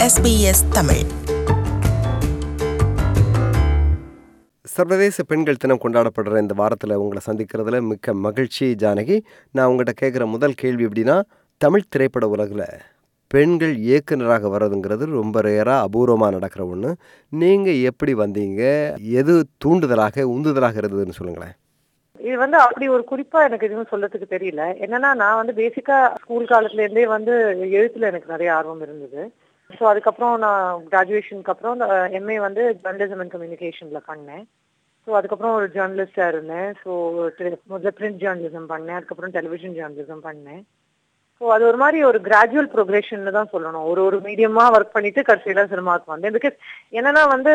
SBS Tamil சர்வதேச பெண்கள் தினம் கொண்டாடப்படுற இந்த வாரத்தில் உங்களை சந்திக்கிறதுல மிக்க மகிழ்ச்சி ஜானகி நான் உங்கள்கிட்ட கேட்குற முதல் கேள்வி எப்படின்னா தமிழ் திரைப்பட உலகில் பெண்கள் இயக்குனராக வர்றதுங்கிறது ரொம்ப ரேராக அபூர்வமாக நடக்கிற ஒன்று நீங்கள் எப்படி வந்தீங்க எது தூண்டுதலாக உந்துதலாக இருந்ததுன்னு சொல்லுங்களேன் இது வந்து அப்படி ஒரு குறிப்பா எனக்கு எதுவும் சொல்றதுக்கு தெரியல என்னன்னா நான் வந்து பேசிக்கா ஸ்கூல் காலத்துல இருந்தே வந்து எழுத்துல எனக்கு நிறைய ஆர்வம் இருந்தது ஸோ அதுக்கப்புறம் நான் கிராஜுவேஷனுக்கு அப்புறம் எம்ஏ வந்து ஜேர்னலிசம் அண்ட் கம்யூனிகேஷன்ல பண்ணேன் ஸோ அதுக்கப்புறம் ஒரு ஜேர்னலிஸ்டா இருந்தேன் ஸோ முதல்ல பிரிண்ட் ஜேர்னலிசம் பண்ணேன் அதுக்கப்புறம் டெலிவிஷன் ஜேர்னலிசம் பண்ணேன் ஸோ அது ஒரு மாதிரி ஒரு கிராஜுவல் ப்ரோக்ரஷன் தான் சொல்லணும் ஒரு ஒரு மீடியமா ஒர்க் பண்ணிட்டு கடைசியில சினிமாவுக்கு வந்தேன் பிகாஸ் என்னன்னா வந்து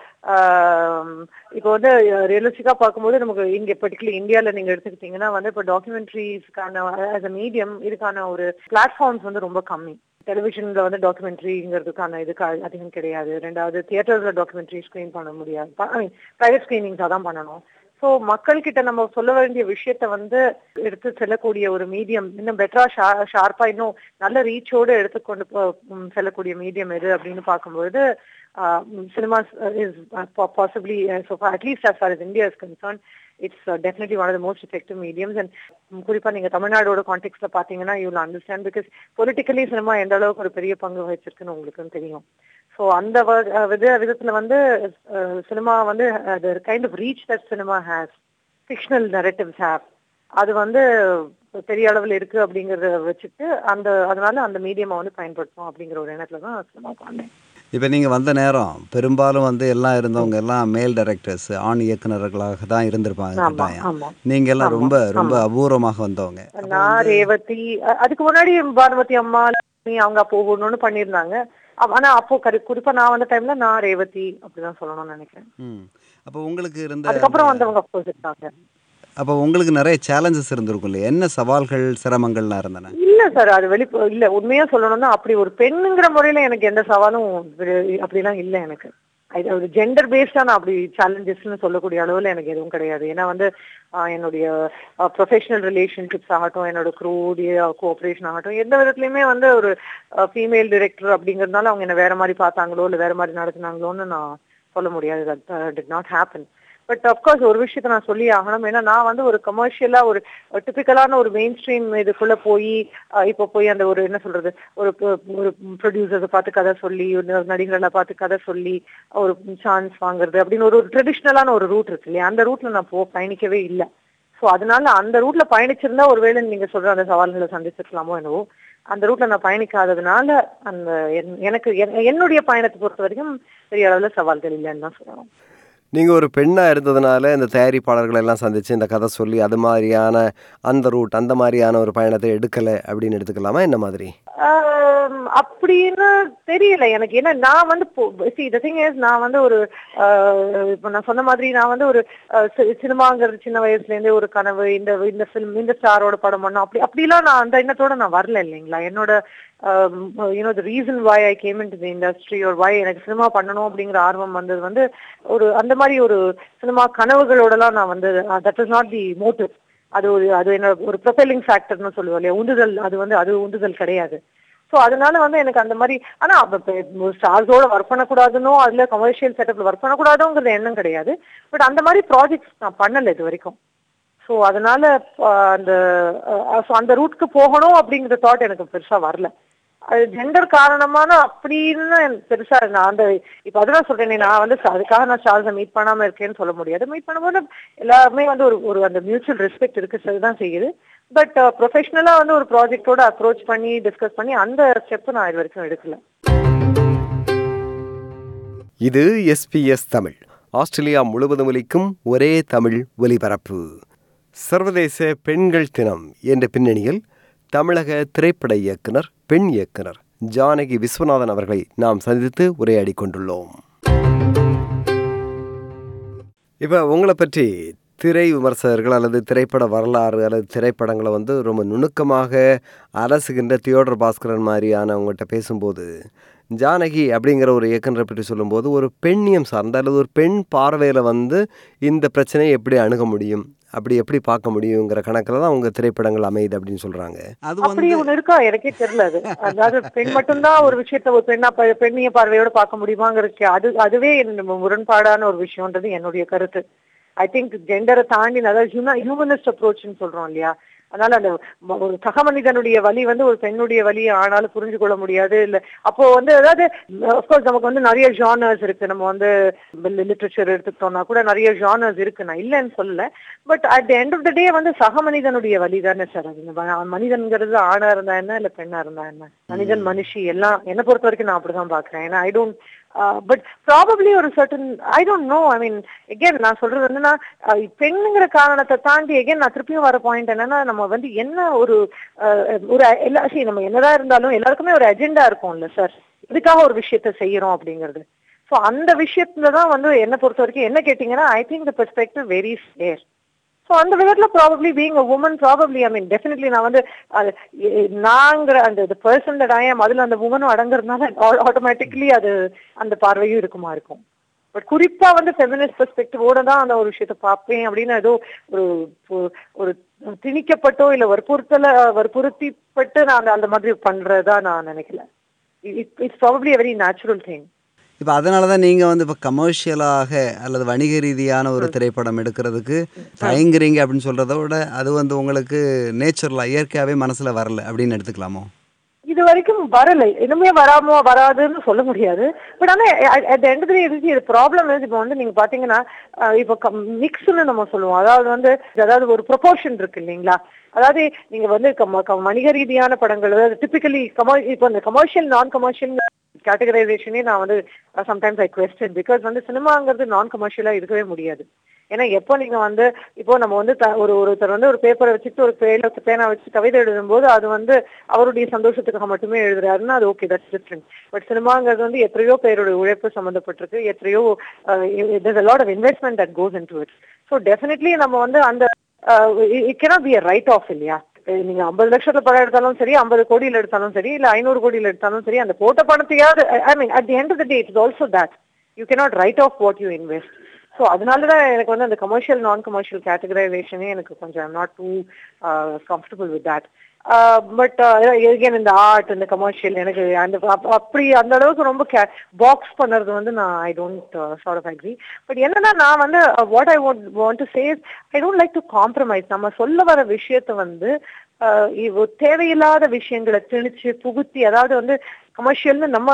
இப்போ வந்து ரியலிஸ்டிக்கா பார்க்கும்போது நமக்கு இங்க பர்டிகுலர் இந்தியால நீங்க எடுத்துக்கிட்டீங்கன்னா வந்து இப்போ டாக்குமெண்ட்ரிஸ்க்கான ஆஸ் அ மீடியம் இதுக்கான ஒரு பிளாட்ஃபார்ம்ஸ் வந்து ரொம்ப கம்மி டெலிவிஷன்ல வந்து டாக்குமெண்ட்ரிங்கிறதுக்கான இதுக்கு அதிகம் கிடையாது ரெண்டாவது தியேட்டர்ல டாக்குமெண்ட்ரி ஸ்கிரீன் பண்ண முடியாது ப்ரைவேட் ஸ்கிரீனிங்ஸாக தான் பண்ணணும் ஸோ மக்கள் கிட்ட நம்ம சொல்ல வேண்டிய விஷயத்த வந்து எடுத்து செல்லக்கூடிய ஒரு மீடியம் இன்னும் பெட்டரா ஷார்ப்பா இன்னும் நல்ல ரீச்சோடு எடுத்துக்கொண்டு செல்லக்கூடிய மீடியம் எது அப்படின்னு பார்க்கும்போது cinema is possibly so at least as far is India is concern it's definitely one of the most effective mediums and குறிப்பா நீங்க தமிழ்நாடோட கான்டெக்ட்ல பாத்தீங்கன்னா you understand because politically cinema எந்த அளவுக்கு ஒரு பெரிய பங்கு வச்சிருக்குன்னு உங்களுக்கு தெரியும் ஸோ அந்த வித விதத்துல வந்து சினிமா வந்து kind of reach that cinema has fictional narratives have அது வந்து பெரிய அளவில் இருக்கு அப்படிங்கறத வச்சுட்டு அந்த அதனால அந்த மீடியமா வந்து பயன்படுத்தும் அப்படிங்கிற ஒரு எண்ணத்துல தான் சினிமாவுக்கு வந்தேன் இப்போ நீங்கள் வந்த நேரம் பெரும்பாலும் வந்து எல்லாம் இருந்தவங்க எல்லாம் மேல் டைரக்டர்ஸ் ஆண் இயக்குனர்களாக தான் இருந்திருப்பாங்க கட்டாயம் நீங்க எல்லாம் ரொம்ப ரொம்ப அபூர்வமாக வந்தவங்க நான் ரேவதி அதுக்கு முன்னாடி பானுமதி அம்மா அவங்க போகணும்னு பண்ணியிருந்தாங்க ஆனா அப்போ கரு குறிப்பா நான் வந்த டைம்ல நான் ரேவதி அப்படிதான் சொல்லணும்னு நினைக்கிறேன் அப்போ உங்களுக்கு இருந்த அதுக்கப்புறம் வந்தவங்க அப்போஸ் இருக்காங்க அப்போ உங்களுக்கு நிறைய சேலஞ்சஸ் இருந்திருக்கும் இல்லையா என்ன சவால்கள் சிரமங்கள்லாம் இருந்தன இல்ல சார் அது வெளி இல்ல உண்மையா சொல்லணும்னா அப்படி ஒரு பெண்ணுங்கிற முறையில எனக்கு எந்த சவாலும் அப்படிலாம் இல்ல எனக்கு ஒரு ஜெண்டர் பேஸ்டா நான் அப்படி சேலஞ்சஸ்னு சொல்லக்கூடிய அளவுல எனக்கு எதுவும் கிடையாது ஏன்னா வந்து என்னுடைய ப்ரொஃபஷனல் ரிலேஷன்ஷிப்ஸ் ஆகட்டும் என்னோட க்ரூடிய கோஆப்ரேஷன் ஆகட்டும் எந்த விதத்துலயுமே வந்து ஒரு ஃபீமேல் டிரெக்டர் அப்படிங்கறதுனால அவங்க என்ன வேற மாதிரி பார்த்தாங்களோ இல்ல வேற மாதிரி நடத்தினாங்களோன்னு நான் சொல்ல முடியாது that did not happen but of course ஒரு விஷயத்த நான் சொல்லி ஆகணும் ஏன்னா நான் வந்து ஒரு கமர்ஷியலா ஒரு டிபிக்கலான ஒரு மெயின் ஸ்ட்ரீம் இதுக்குள்ள போய் இப்போ போய் அந்த ஒரு என்ன சொல்றது ஒரு ஒரு ப்ரொடியூசரை பார்த்து கதை சொல்லி நடிகர்களை பார்த்து கதை சொல்லி ஒரு சான்ஸ் வாங்குறது அப்படின்னு ஒரு ஒரு ட்ரெடிஷ்னலான ஒரு ரூட் இருக்கு இல்லையா அந்த ரூட்ல நான் போ பயணிக்கவே இல்லை ஸோ அதனால அந்த ரூட்ல பயணிச்சிருந்தா ஒருவேளை நீங்க சொல்ற அந்த சவால்களை சந்திச்சிருக்கலாமோ என்னவோ அந்த ரூட்ல நான் பயணிக்காததுனால அந்த எனக்கு என்னுடைய பயணத்தை பொறுத்த வரைக்கும் பெரிய அளவுல சவால்கள் இல்லைன்னு தான் சொல்லணும் நீங்கள் ஒரு பெண்ணாக இருந்ததுனால இந்த தயாரிப்பாளர்கள் எல்லாம் சந்தித்து இந்த கதை சொல்லி அது மாதிரியான அந்த ரூட் அந்த மாதிரியான ஒரு பயணத்தை எடுக்கலை அப்படின்னு எடுத்துக்கலாமா என்ன மாதிரி அப்படின்னு தெரியல எனக்கு ஏன்னா நான் வந்து சி த திங் இஸ் நான் வந்து ஒரு இப்போ நான் சொன்ன மாதிரி நான் வந்து ஒரு சினிமாங்கிறது சின்ன வயசுல இருந்தே ஒரு கனவு இந்த இந்த ஃபிலிம் இந்த ஸ்டாரோட படம் பண்ணோம் அப்படி அப்படிலாம் நான் அந்த எண்ணத்தோட நான் வரல இல்லைங்களா என்னோட you know the reason why I came into the industry ஒரு வாய் எனக்கு சினிமா பண்ணணும் அப்படிங்கிற ஆர்வம் வந்தது வந்து ஒரு அந்த மாதிரி ஒரு சினிமா கனவுகளோடலாம் நான் வந்து that is not the motive அது ஒரு அது என்னோட ஒரு ப்ரொஃபைலிங் ஃபேக்டர்னு சொல்லுவோம் இல்லையா உந்துதல் அது வந்து அது உந்துதல் கிடையாது ஸோ அதனால வந்து எனக்கு அந்த மாதிரி ஆனா ஸ்டார்ஸோட ஒர்க் பண்ணக்கூடாதுன்னோ அதுல கமர்ஷியல் செட்டப்ல ஒர்க் பண்ணக்கூடாதுங்கிறது எண்ணம் கிடையாது பட் அந்த மாதிரி ப்ராஜெக்ட்ஸ் நான் பண்ணல இது வரைக்கும் ஸோ அதனால அந்த அந்த ரூட்க்கு போகணும் அப்படிங்கிற தாட் எனக்கு பெருசா வரல அது ஜெண்டர் காரணமான அப்படின்னு பெருசா நான் அந்த இப்ப அதுதான் சொல்றேன் நான் வந்து அதுக்காக நான் ஸ்டார்ஸை மீட் பண்ணாம இருக்கேன்னு சொல்ல முடியாது மீட் பண்ணும்போது எல்லாருமே வந்து ஒரு ஒரு அந்த மியூச்சுவல் ரெஸ்பெக்ட் இருக்கு தான் செய்யுது பட் ப்ரொஃபஷனலா வந்து ஒரு ப்ராஜெக்டோட அப்ரோச் பண்ணி டிஸ்கஸ் பண்ணி அந்த ஸ்டெப் நான் இது வரைக்கும் எடுக்கல இது எஸ்பிஎஸ் தமிழ் ஆஸ்திரேலியா முழுவதும் ஒலிக்கும் ஒரே தமிழ் ஒலிபரப்பு சர்வதேச பெண்கள் தினம் என்ற பின்னணியில் தமிழக திரைப்பட இயக்குனர் பெண் இயக்குனர் ஜானகி விஸ்வநாதன் அவர்களை நாம் சந்தித்து உரையாடி கொண்டுள்ளோம் இப்போ உங்களை பற்றி திரை விமர்சகர்கள் அல்லது திரைப்பட வரலாறு அல்லது திரைப்படங்களை வந்து ரொம்ப நுணுக்கமாக அரசுகின்ற தியோடர் பாஸ்கரன் மாதிரியான அவங்ககிட்ட பேசும்போது ஜானகி அப்படிங்கிற ஒரு இயக்குனரை பற்றி சொல்லும்போது ஒரு பெண்ணியம் சார்ந்த அல்லது ஒரு பெண் பார்வையில் வந்து இந்த பிரச்சனையை எப்படி அணுக முடியும் அப்படி எப்படி பார்க்க முடியுங்கிற கணக்கில் தான் உங்கள் திரைப்படங்கள் அமையுது அப்படின்னு சொல்கிறாங்க அது அப்படி வந்து ஒண்ணு இருக்கா எனக்கே தெரியல அது அதாவது பெண் மட்டும்தான் ஒரு விஷயத்த ஒரு பெண்ணா ப- பெண்ணிய பார்வையோட பார்க்க முடியுமாங்கிறதுக்கு அது அதுவே என்ன முரண்பாடான ஒரு விஷயம்ன்றது என்னுடைய கருத்து ஐ திங்க் ஜெண்டரை தாண்டி அதாவது ஹியூமனிஸ்ட் அப்ரோச்னு சொல்றோம் இல்லையா அதனால அந்த ம- ஒரு சக மனிதனுடைய வலி வந்து ஒரு பெண்ணுடைய வலி ஆனாலும் புரிஞ்சு கொள்ள முடியாது இல்ல அப்போ வந்து அதாவது அஃப்கோர்ஸ் நமக்கு வந்து நிறைய ஜானர்ஸ் இருக்கு நம்ம வந்து லிட்ரேச்சர் எடுத்துக்கிட்டோம்னா கூட நிறைய ஜானர்ஸ் இருக்கு நான் இல்லைன்னு சொல்லல but at the end of the day வந்து சக மனிதனுடைய வலி தானே சார் அது இந்த ம- மனிதன்கிறது ஆணா இருந்தா என்ன இல்ல பெண்ணா இருந்தா என்ன மனிதன் மனுஷி எல்லாம் என்னை பொறுத்த வரைக்கும் நான் அப்படிதான் பாக்குறேன் ஏன்னா ஐ டோன்ட் பட் ப்ராபப்ளி ஒரு certain I don't know I mean again நான் சொல்றது என்னன்னா அஹ், பெண்ணுங்கிற காரணத்தை தாண்டி எகேன் நான் திருப்பியும் வர பாயிண்ட் என்னன்னா நம்ம வந்து என்ன ஒரு அஹ், ஒரு எல்லா சரி நம்ம என்னதான் இருந்தாலும் எல்லாருக்குமே ஒரு அஜெண்டா இருக்கும்ல சார் இதுக்காக ஒரு விஷயத்த செய்யறோம் அப்படிங்கிறது ஸோ அந்த விஷயத்துல தான் வந்து என்ன பொறுத்த வரைக்கும் என்ன கேட்டீங்கன்னா I think the perspective very fair so அந்த விதத்துல probably being a woman probably I mean definitely நான் வந்து அது எ- நாங்கிற அந்த பர்சன் தட் ஐ அதுல அந்த உமனும் அடங்குறதுனால ஆட்டோமேட்டிக்லி அது அந்த பார்வையும் இருக்குமா இருக்கும் பட் குறிப்பா வந்து ஃபெமினிஸ்ட் பெர்ஸ்பெக்டிவோட தான் அந்த ஒரு விஷயத்த பார்ப்பேன் அப்படின்னு ஏதோ ஒரு ஒரு- ஒரு திணிக்கப்பட்டோ இல்ல வற்புறுத்தல வற்புறுத்திப்பட்டு நான் அந்த- அந்த மாதிரி பண்றதா நான் நினைக்கல it's probably very natural thing இப்போ அதனால தான் நீங்கள் வந்து இப்போ கமர்ஷியலாக அல்லது வணிக ரீதியான ஒரு திரைப்படம் எடுக்கிறதுக்கு தயங்குறீங்க அப்படின்னு சொல்கிறத விட அது வந்து உங்களுக்கு நேச்சுரலாக இயற்கையாகவே மனசில் வரல அப்படின்னு எடுத்துக்கலாமோ இது வரைக்கும் வரலை இனிமே வராமோ வராதுன்னு சொல்ல முடியாது பட் ஆனா அட் எண்ட் இது ப்ராப்ளம் இப்போ வந்து நீங்க பாத்தீங்கன்னா அஹ் இப்போ மிக்ஸ்னு நம்ம சொல்லுவோம் அதாவது வந்து அதாவது ஒரு ப்ரொபோர்ஷன் இருக்கு இல்லைங்களா அதாவது நீங்க வந்து கம- க- வணிக ரீதியான படங்கள் அதாவது டிபிக்கலி கமர் இப்போ இந்த கமர்ஷியல் நான் கமர்ஷியல் கேட்டகரைசேஷனே நான் வந்து சம்டைம்ஸ் ஐ கொஸ்டின் பிகாஸ் வந்து சினிமாங்கிறது நான் கமர்ஷியலா இருக்கவே முடியாது ஏன்னா எப்போ நீங்க வந்து இப்போ நம்ம வந்து த- ஒரு ஒருத்தர் வந்து ஒரு பேப்பரை வச்சுட்டு ஒரு பேல பேனா வச்சு கவிதை எழுதும்போது அது வந்து அவருடைய சந்தோஷத்துக்காக மட்டுமே எழுதுறாருன்னா அது ஓகே தட்ஸ் டிஃப்ரெண்ட் பட் சினிமாங்கிறது வந்து எத்தனையோ பேருடைய உழைப்பு சம்மந்தப்பட்டிருக்கு எத்தனையோ there's a lot of investment that goes into it so definitely நம்ம வந்து அந்த it cannot be a write off இல்லையா அஹ் நீங்க ஐம்பது லட்சத்துல படம் எடுத்தாலும் சரி ஐம்பது கோடியில எடுத்தாலும் சரி இல்ல ஐநூறு கோடியில எடுத்தாலும் சரி அந்த போட்ட பணத்தையாவது I mean at the end of the day it's also that you cannot write off what you invest so அதனால தான் எனக்கு வந்து அந்த கமர்ஷியல் நான் கமர்ஷியல் கேட்டகரைசேஷனே எனக்கு கொஞ்சம் I'm not too comfortable with that but again இந்த ஆர்ட் இந்த கமர்ஷியல் எனக்கு அந்த அப்- அப்படி அந்த அளவுக்கு ரொம்ப பாக்ஸ் பண்ணுறது வந்து நான் I don't sort of agree but என்னன்னா நான் வந்து what I want want to chase I don't like to compromise நம்ம சொல்ல வர விஷயத்த வந்து அஹ், இவ் தேவையில்லாத விஷயங்களை திணிச்சு புகுத்தி அதாவது வந்து கமர்ஷியல்னு நம்ம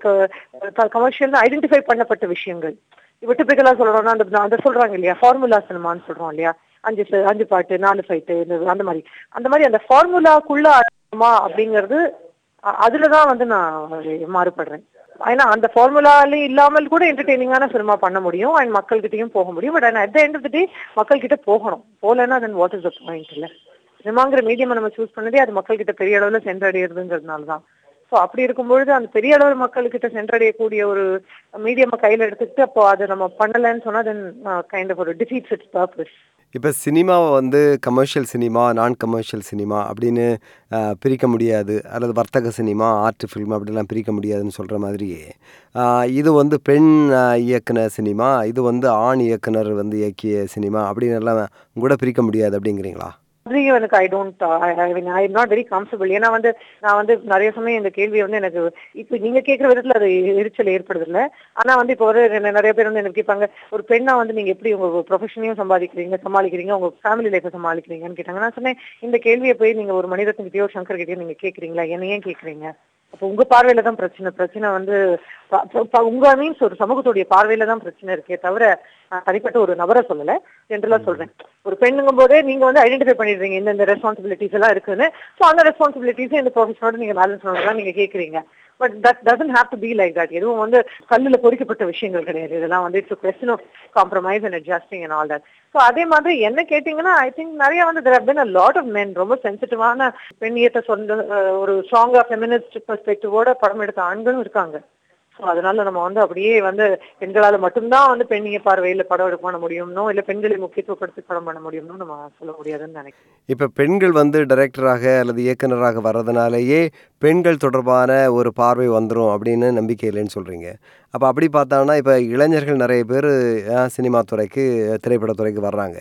கமர்ஷியல்னு ஐடென்டிஃபை பண்ணப்பட்ட விஷயங்கள் இப்போ டிபிக்கலா சொல்றோம்னா அந்த அந்த சொல்றாங்க இல்லையா ஃபார்முலா சினிமான்னு சொல்றோம் இல்லையா அஞ்சு fi- அஞ்சு பாட்டு நாலு ஃபைட்டு அந்த மாதிரி அந்த மாதிரி அந்த ஃபார்முலாக்குள்ள அடங்குமா அப்படிங்கிறது அ- அதுலதான் வந்து நான் மாறுபடுறேன் ஏன்னா அந்த ஃபார்முலாலே இல்லாமல் கூட என்டர்டெய்னிங்கான சினிமா பண்ண முடியும் அண்ட் மக்கள்கிட்டயும் போக முடியும் but at the end of the day மக்கள் கிட்ட போகணும் போகலன்னா then what is the point இல்ல சினிமாங்கிற மீடியம் நம்ம சூஸ் பண்ணதே அது மக்கள் கிட்ட பெரிய அளவுல சென்றடைகிறதுங்கிறதுனால தான் ஸோ அப்படி இருக்கும்பொழுது அந்த பெரிய அளவு மக்கள்கிட்ட சென்றடையக்கூடிய ஒரு மீடியம் கையில எடுத்துக்கிட்டு அப்போ அதை நம்ம பண்ணலைன்னு சொன்னா தென் கைண்ட் ஆஃப் ஒரு டிஃபீட்ஸ் இட்ஸ் பர்பஸ் இப்போ சினிமாவை வந்து கமர்ஷியல் சினிமா நான் கமர்ஷியல் சினிமா அப்படின்னு அஹ், பிரிக்க முடியாது அல்லது வர்த்தக சினிமா ஆர்ட் ஃபில்ம் அப்படிலாம் பிரிக்க முடியாதுன்னு சொல்கிற மாதிரியே அஹ், இது வந்து பெண் அஹ், இயக்குன சினிமா இது வந்து ஆண் இயக்குனர் வந்து இயக்கிய சினிமா அப்படின்னு எல்லாம் கூட பிரிக்க முடியாது அப்படிங்கிறீங்களா அதுலயும் எனக்கு I don't I am not very comfortable ஏன்னா வந்து நான் வந்து நிறைய சமயம் இந்த கேள்வி வந்து எனக்கு இப்போ நீங்க கேட்குற விதத்துல அது எரிச்சல் ஏற்படுது இல்ல ஆனா வந்து இப்போ ஒரு நெ- நிறைய பேர் வந்து எனக்கு கேட்பாங்க ஒரு பெண்ணா வந்து நீங்க எப்படி உங்க ப்ரொஃபஷனையும் சம்பாதிக்கிறீங்க சமாளிக்கிறீங்க உங்க ஃபேமிலி லைஃப்பை சமாளிக்கிறீங்கன்னு கேட்டாங்க நான் சொன்னேன் இந்த கேள்வியை போய் நீங்க ஒரு மனிதத்துக்கிட்டயோ சங்கர் கிட்டயோ நீங்க கேக்குறீங்களா என்ன ஏன் கேக்குறீங்க அப்போ உங்க பார்வையில தான் பிரச்சனை பிரச்சனை வந்து ப- ப- ப- உங்க மீன்ஸ் ஒரு சமூகத்துடைய பார்வையில தான் பிரச்சனை இருக்கே தவிர நான் தனிப்பட்ட ஒரு நபரை சொல்லல ஜென்ரலா சொல்றேன் ஒரு பெண்ணுங்கும் போதே நீங்க வந்து ஐடென்டிஃபை பண்ணிடுறீங்க இந்த இந்த ரெஸ்பான்சிபிலிட்டிஸ் எல்லாம் இருக்குன்னு ஸோ அந்த ரெஸ்பான்சிபிலிட்டிஸ் இந்த ப்ரொஃபஷனோட நீங்க பேலன்ஸ் பண்ணலாம் நீங்க கேக்குறீங்க but that doesn't have to be like that எதுவும் வந்து கல்லுல பொறிக்கப்பட்ட விஷயங்கள் கிடையாது இதெல்லாம் வந்து it's question of compromise and adjusting and all that so அதே மாதிரி என்ன கேட்டிங்கன்னா ஐ திங்க் நிறைய வந்து there been a lot of men ரொம்ப சென்சிட்டிவான பெண்ணியத்தை சொந்த அஹ், ஒரு ஸ்ட்ராங்கா ஃபெமினிஸ்ட் பெர்ஸ்பெக்டிவோட படம் எடுத்த ஆண்களும் இருக்காங்க ஸோ அதனால நம்ம வந்து அப்படியே வந்து பெண்களால மட்டும்தான் வந்து பெண்ணிய பார்வையில படம் எடுக்க பண்ண முடியும்னோ இல்ல பெண்களை முக்கியத்துவப்படுத்தி படம் பண்ண முடியும்னோ நம்ம சொல்ல முடியாதுன்னு நினைக்கிறேன் இப்போ பெண்கள் வந்து டைரக்டராக அல்லது இயக்குனராக வர்றதுனாலேயே பெண்கள் தொடர்பான ஒரு பார்வை வந்துடும் அப்படின்னு நம்பிக்கை இல்லைன்னு சொல்கிறீங்க அப்போ அப்படி பார்த்தாங்கன்னா இப்போ இளைஞர்கள் நிறைய பேர் சினிமா துறைக்கு திரைப்படத்துறைக்கு வர்றாங்க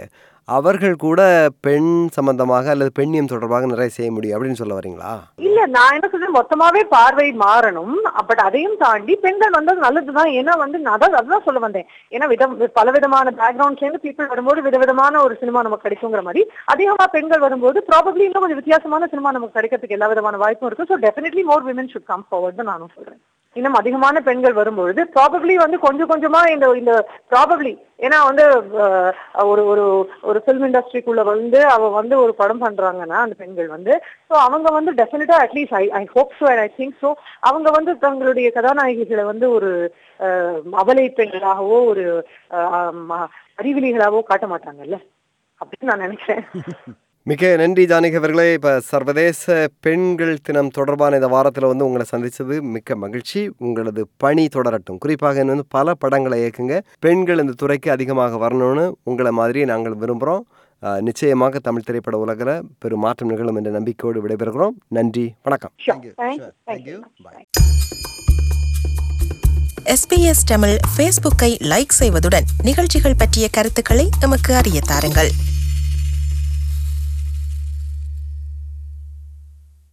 அவர்கள் கூட பெண் சம்பந்தமாக அல்லது பெண்ணியம் தொடர்பாக நிறைய செய்ய முடியும் அப்படின்னு சொல்ல வரீங்களா இல்ல நான் என்ன சொல்றேன் மொத்தமாவே பார்வை மாறணும் பட் அதையும் தாண்டி பெண்கள் வந்தது நல்லதுதான் ஏன்னா வந்து நான் அதான் அதுதான் சொல்ல வந்தேன் ஏன்னா விதம் பல விதமான பேக்ரவுண்ட்ஸ்ல இருந்து பீப்புள் வரும்போது விதவிதமான ஒரு சினிமா நமக்கு கிடைக்குங்கிற மாதிரி அதிகமா பெண்கள் வரும்போது ப்ராபப்ளி இன்னும் கொஞ்சம் வித்தியாசமான சினிமா நமக்கு கிடைக்கிறதுக்கு எல்லா விதமான வாய்ப்பும் இருக்கு so definitely more women should come forward தான் நானும் சொல்றேன் இன்னும் அதிகமான பெண்கள் வரும்பொழுது ப்ராபப்ளி வந்து கொஞ்சம் கொஞ்சமா இந்த இந்த ப்ராபப்ளி ஏன்னா வந்து அஹ், ஒரு ஒரு ஒரு ஃபிலிம் இண்டஸ்ட்ரிக்குள்ள வந்து அவ வந்து ஒரு படம் பண்றாங்கன்னா அந்த பெண்கள் வந்து ஸோ அவங்க வந்து டெஃபினட்டா at least I I hope so and I think so அவங்க வந்து தங்களுடைய கதாநாயகிகளை வந்து ஒரு அஹ், அபலை பெண்களாகவோ ஒரு அஹ், ம- அறிவிலிகளாகவோ காட்ட மாட்டாங்கல்ல அப்படின்னு நான் நினைக்கிறேன் மிக நன்றி ஜானகி அவர்களே இப்போ சர்வதேச பெண்கள் தினம் தொடர்பான இந்த வாரத்தில் வந்து உங்களை சந்தித்தது மிக்க மகிழ்ச்சி உங்களது பணி தொடரட்டும் குறிப்பாக இன்னும் வந்து பல படங்களை இயக்குங்க பெண்கள் இந்த துறைக்கு அதிகமாக வரணும்னு உங்களை மாதிரி நாங்கள் விரும்புகிறோம் அஹ், நிச்சயமாக தமிழ் திரைப்பட உலகில் பெரும் மாற்றம் நிகழும் என்ற நம்பிக்கையோடு விடைபெறுகிறோம் நன்றி வணக்கம் Sure. you. Thank Sure. you. Thank Thank you. you. Bye. SBS Tamil ஃபேஸ்புக்கை லைக் செய்வதுடன் நிகழ்ச்சிகள் பற்றிய கருத்துக்களை எமக்கு அறிய தாருங்கள்